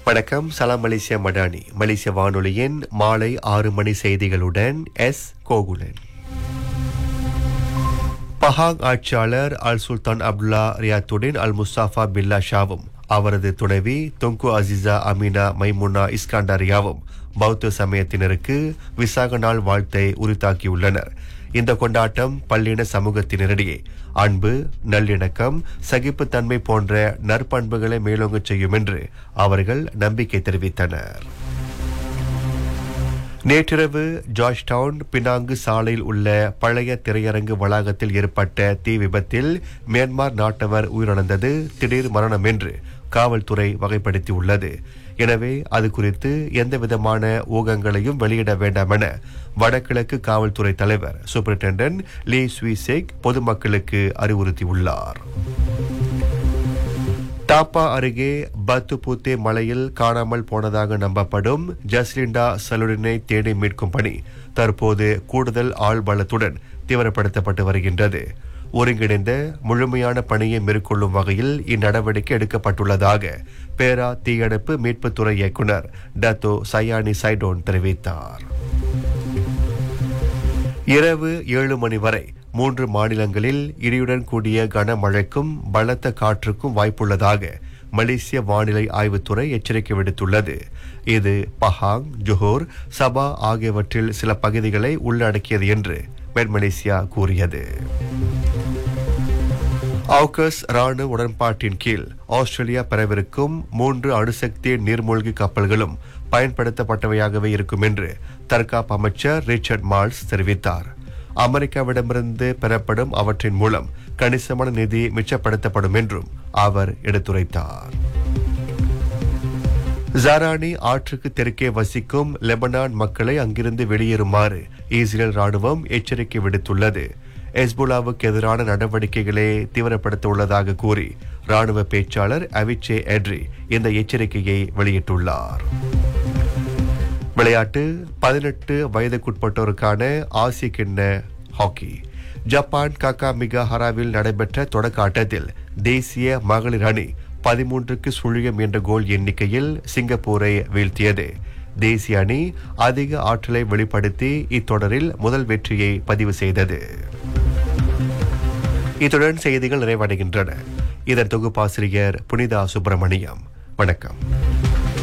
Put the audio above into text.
வணக்கம் சலாம் மலேசியா மடானி மலேசிய வானொலியின் மாலை ஆறு மணி செய்திகளுடன் எஸ் கோகுலன் பஹாங் ஆட்சியாளர் அல் சுல்தான் அப்துல்லா ரியாத்துடன் அல் முஸ்தாஃபா பில்லா ஷாவும் அவரது துணைவி தொங்கு அசிசா அமீனா மைமுனா இஸ்காண்டாரியாவும் பௌத்த சமயத்தினருக்கு விசாக நாள் வாழ்த்தை உரித்தாக்கியுள்ளனர் இந்த கொண்டாட்டம் பல்லின சமூகத்தினரிடையே அன்பு நல்லிணக்கம் சகிப்புத்தன்மை போன்ற நற்பண்புகளை மேலோங்கச் செய்யும் என்று அவர்கள் நம்பிக்கை தெரிவித்தனர் நேற்றிரவு ஜார்ஜ் டவுன் பினாங்கு சாலையில் உள்ள பழைய திரையரங்கு வளாகத்தில் ஏற்பட்ட தீ விபத்தில் மியான்மர் நாட்டவர் உயிரிழந்தது திடீர் மரணம் என்று காவல்துறை வகைப்படுத்தியுள்ளது எனவே அது குறித்து எந்த விதமான ஊகங்களையும் வெளியிட வேண்டாம் என வடகிழக்கு காவல்துறை தலைவர் சூப்பரிண்டென்டன்ட் லீ ஸ்வீசேக் பொதுமக்களுக்கு அறிவுறுத்தியுள்ளார் தாப்பா அருகே பத்துபூத்தே மலையில் காணாமல் போனதாக நம்பப்படும் ஜஸ்லிண்டா சலுடினை தேடி மீட்கும் பணி தற்போது கூடுதல் ஆள் பலத்துடன் தீவிரப்படுத்தப்பட்டு வருகின்றது ஒருங்கிணைந்த முழுமையான பணியை மேற்கொள்ளும் வகையில் இந்நடவடிக்கை எடுக்கப்பட்டுள்ளதாக பேரா தீயணைப்பு மீட்புத்துறை இயக்குனர் டத்தோ சயானி சைடோன் தெரிவித்தார் இரவு ஏழு மணி வரை மூன்று மாநிலங்களில் இடியுடன் கூடிய கனமழைக்கும் பலத்த காற்றுக்கும் வாய்ப்புள்ளதாக மலேசிய வானிலை ஆய்வுத்துறை எச்சரிக்கை விடுத்துள்ளது இது பஹாங் ஜொஹோர் சபா ஆகியவற்றில் சில பகுதிகளை உள்ளடக்கியது என்று மெட் மலேசியா கூறியது ஆகஸ் ராணுவ உடன்பாட்டின் கீழ் ஆஸ்திரேலியா பெறவிருக்கும் மூன்று அணுசக்தி நீர்மூழ்கி கப்பல்களும் பயன்படுத்தப்பட்டவையாகவே இருக்கும் என்று தற்காப்பு அமைச்சர் ரிச்சர்ட் மால்ஸ் தெரிவித்தார் அமெரிக்காவிடமிருந்து பெறப்படும் அவற்றின் மூலம் கணிசமான நிதி மிச்சப்படுத்தப்படும் என்றும் அவர் எடுத்துரைத்தார் ஜாரானி ஆற்றுக்கு தெற்கே வசிக்கும் லெபனான் மக்களை அங்கிருந்து வெளியேறுமாறு இஸ்ரேல் ராணுவம் எச்சரிக்கை விடுத்துள்ளது எஸ்புலாவுக்கு எதிரான நடவடிக்கைகளை தீவிரப்படுத்த உள்ளதாக கூறி ராணுவ பேச்சாளர் அவிச்சே எட்ரி இந்த எச்சரிக்கையை வெளியிட்டுள்ளார் விளையாட்டு பதினெட்டு வயதுக்குட்பட்டோருக்கான ஆசிய கிண்ண ஹாக்கி ஜப்பான் காக்கா மிகாஹராவில் நடைபெற்ற தொடக்க ஆட்டத்தில் தேசிய மகளிர் அணி பதிமூன்றுக்கு சுழியம் என்ற கோல் எண்ணிக்கையில் சிங்கப்பூரை வீழ்த்தியது தேசிய அணி அதிக ஆற்றலை வெளிப்படுத்தி இத்தொடரில் முதல் வெற்றியை பதிவு செய்தது இத்துடன் செய்திகள் நிறைவடைகின்றன இதன் தொகுப்பாசிரியர் புனிதா சுப்பிரமணியம் வணக்கம்